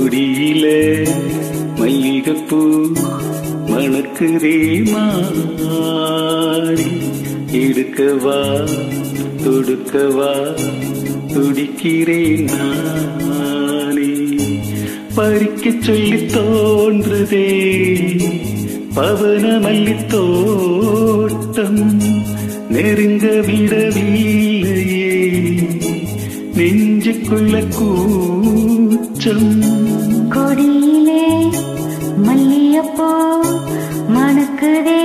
கொடியில மல்லிகைப்பூ மணக்குதே மாறி எடுக்கவா தொடுக்கவா துடிக்கிறேன் நானே பறிக்க சொல்லி தோன்றுதே பவன மல்லி தோட்டம் நெருங்க விடவில்லையே நெஞ்சுக்குள்ள கூச்சம் கொடியிலே மல்லியப்போ மணக்குதே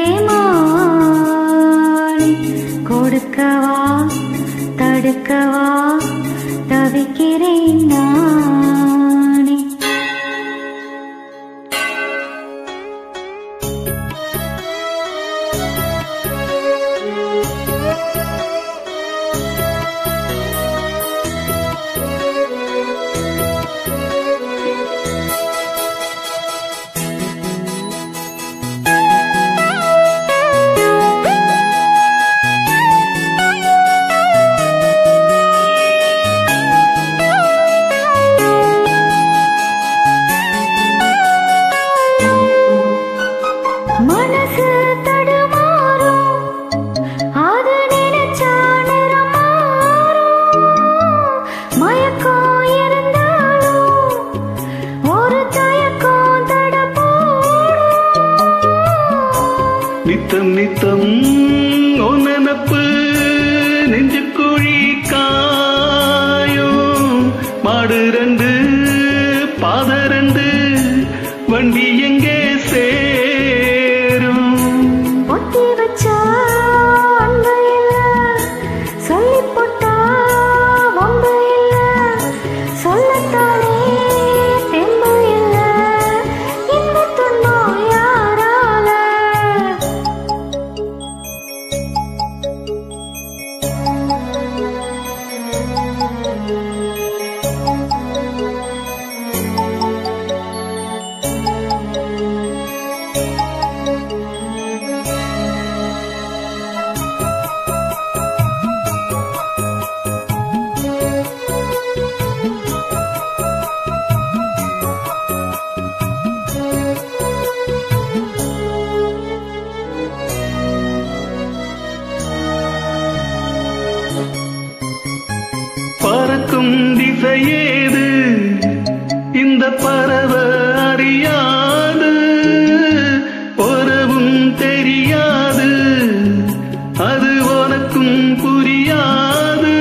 மாறி கொடுக்கவா தடுக்கவா தவிக்கிறேன் நானே மனசு தடுமாறும் அது நினைச்சா நிறம் மாறும் மயக்கம் இருந்தாலும் ஒரு தயக்கம் தட நித்தம் நித்தம் உன் நினப்பு நெஞ்சுக்குழி காயும் மாடு ரெண்டு பாத ரெண்டு வண்டி எங்கே சேரும் ஒத்தி வச்சா அன்பு இல்ல சொல்லி போட்டா வம்பு இல்ல சொல்லத்தானே தெம்பு இல்ல இந்த துன்பம் யாரால பறக்கும் திசையேது இந்த பறவ அறியாது உறவும் தெரியாது அது உனக்கும் புரியாது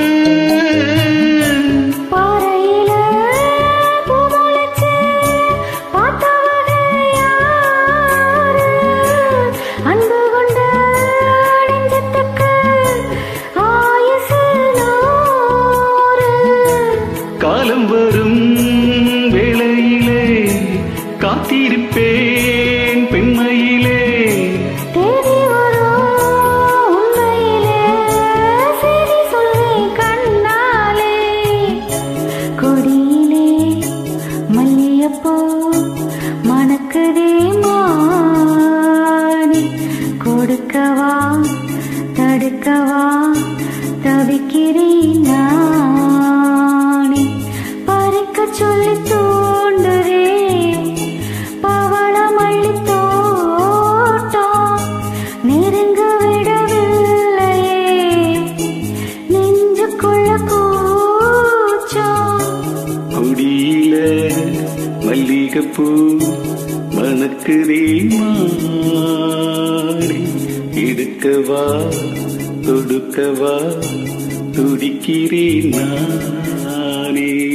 பாறையில பூ முளைச்சு பார்த்தவங்க யாரு? அன்பு கொண்ட நெஞ்சத்துக்கு ஆயுசு நூறு. காலம் வரும் வேளையிலே காத்திருப்பேன் பெண்மையிலே தேடி வரும் உண்மையிலே செய்தி சொல்வேன் கண்ணாலே. கொடியிலே மல்லிகைப்பூ மணக்குதே மாறி கொடுக்கவா தடுக்கவா தவிக்கிறேன் நானே பறிக்க சொல்லி தூண்டுதே பவளமல்லி தோட்டம் நெருங்க விடவில்லையே நெஞ்சுக்குள்ள கூச்சம் குடியில மல்லிகைப்பூ மணக்குதே மாறி எடுக்கவா தொடுக்கவா துடிக்கிறேன் நானே